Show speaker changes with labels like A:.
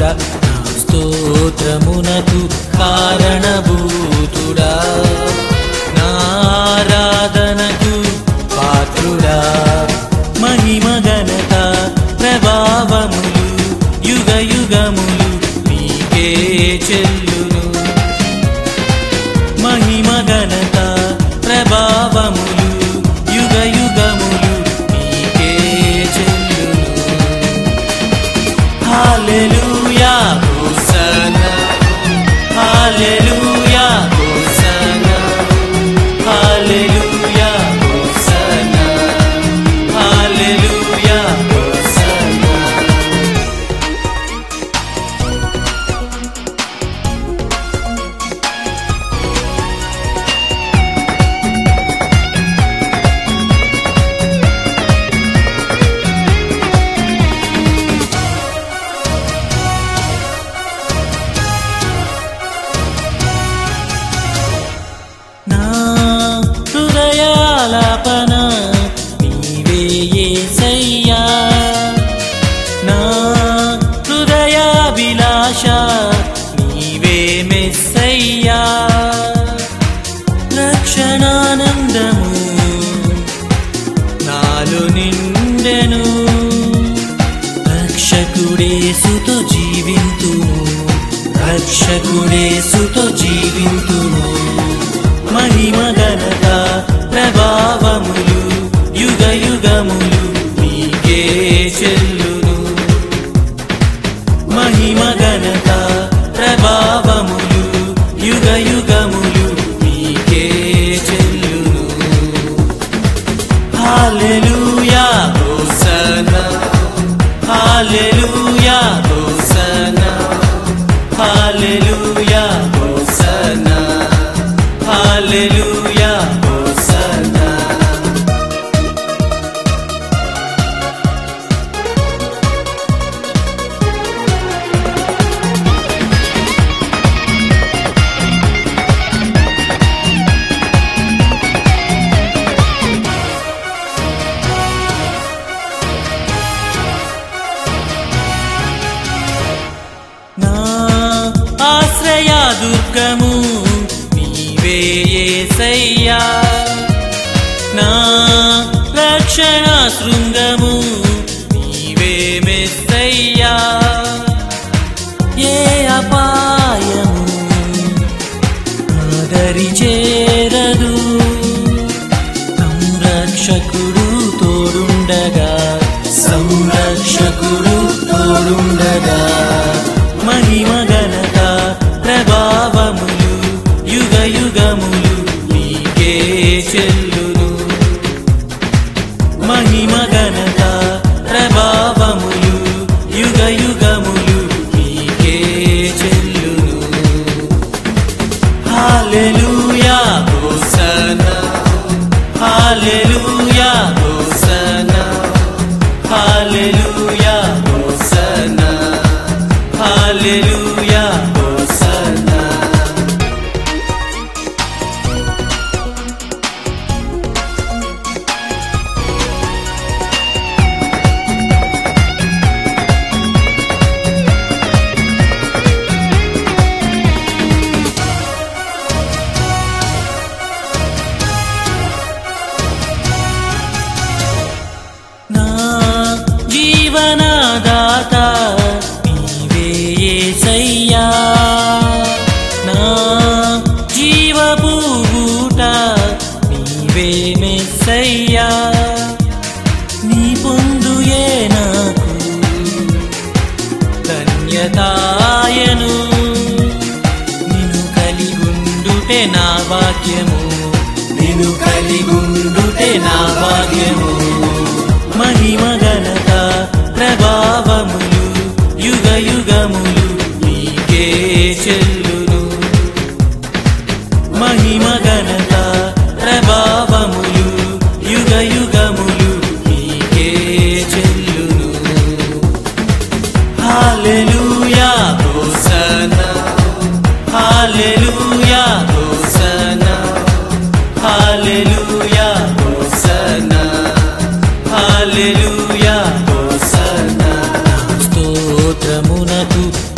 A: నాథుడా నా స్తోత్రమునకు కారణభూతుడా నారాధనకు పాత్రుడా మహిమ ఘనత ప్రభావములు యుగ యుగములు నీకే చెల్లును మహిమ ఘనత ప్రభావములు యుగ యుగములు నీకే చెల్లును హల్లెలూయా హోసన్నా హల్లెలూయా హోసన్నా హల్లెలూయా హోసన్నా హల్లెలూయా హోసన్నా నా హృదయాలాపన నీవే యేసయ్యా నా హృదయాభిలాష నీవే మెస్సయ్యా రక్షణానందము నాలో నిండెను రక్షకుడేసుతో జీవింతును రక్షకుడేసుతో జీవింతును మహిమ ఘనత ప్రభావములు యుగ యుగములు నీకే చెల్లును మహిమ ఘనత ప్రభావములు యుగ యుగములు నీకే చెల్లును హల్లెలూయా హోసన్నా హల్లెలూయా హోసన్నా హల్లెలూయా హోసన్నా హల్లెలూయా హోసన్నా నా ఆశ్రయా దుర్గము నీవే యేసయ్యా నా రక్షణ శృంగము నీవే మెస్సయ్యా ఏ అపాయము ఆదరి చేరదు సంరక్షకుడు తోడుండగా సంరక్షకుడు తోడుండగా మహిమ ఘనత ప్రభావములు యుగ యుగములు నీకే చెల్లును మహిమ ఘనత ప్రభావములు యుగ యుగములు నీకే చెల్లును హల్లెలూయా హోసన్నా హల్లెలూయా హోసన్నా హల్లెలూయా హోసన్నా హల్లెలూయా హోసన్నా నా జీవనదాత నీవే యేసయ్యా నా జీవభూట నీవే మెస్సయ్యా నీ పొందుయే నాకు ధన్యతాయను నిన్ను కలిగుండుటే నా భాగ్యము నిన్ను కలిగుండుటే నా భాగ్యము మహిమ ఘనత ప్రభావములు యుగ యుగములు నీకే చెల్లును మహిమ ఘనత ప్రభావములు యుగ యుగములు నీకే చెల్లును హల్లెలూయా హోసన్నా హల్లెలూయా హోసన్నా హల్లెలూయా హోసన్నా హల్లెలూయా హోసన్నా స్తోత్రమునకు